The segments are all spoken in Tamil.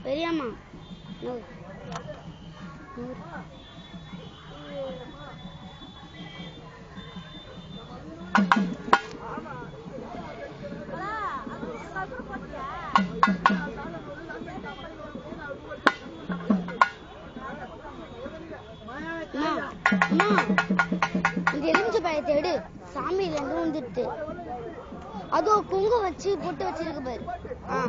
பெரியம்மா நூறு நூறு அம்மா அம்மா இந்த எலுமிச்சை பழத்தை எடு சாமியில இருந்து வந்துடுது அதோ குங்கு வச்சு பொட்டு வச்சிருக்கு பாரு ஆ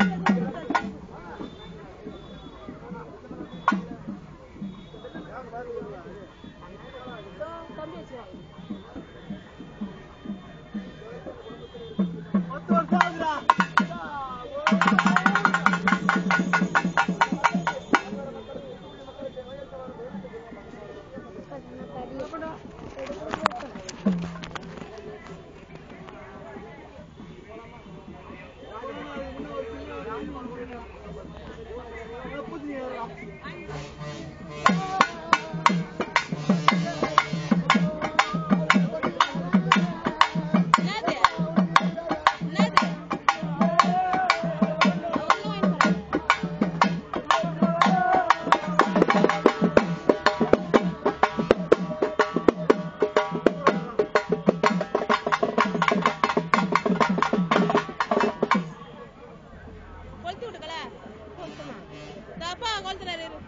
கொளுத்தி விட்டுக்கல தப்பா கொளுத்துறாரு இரு.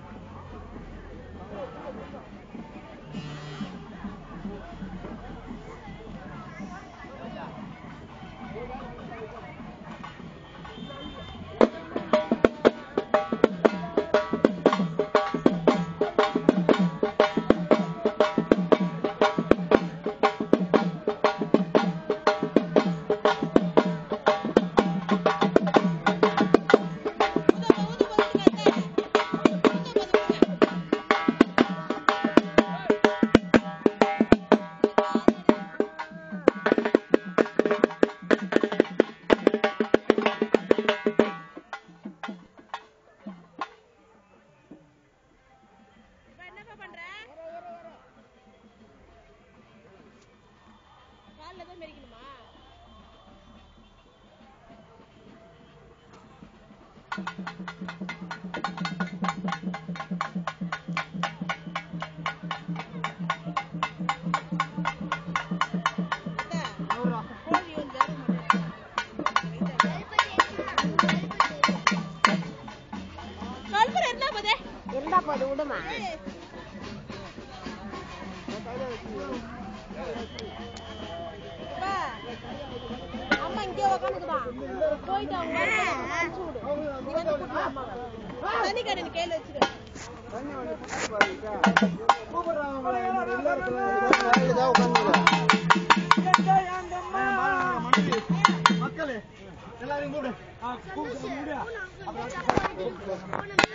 ஊது, ஊது, கொளுத்துங்க, அத்தை. ஊது, கொளுத்துங்க. இப்ப என்னப்பா பண்ற கால்ல தான் மெரிக்கணுமா அத்தை, கோழி வந்து வேக மாட்டேங்குது. கல்புரம் இருந்தா போதே இருந்தா போது விடுமா அப்பா, அம்மா இங்கே உக்காந்துக்குதா போயிட்டு அவங்க அனுப்பிச்சு விடு நீ வந்து கூட்டிட்டு வா அம்மாவை. தண்ணி கடை நீ கையில வச்சிரு மக்களே எல்லாரையும் கூப்பிடு ஆ, கூப்பிட்டு முடியா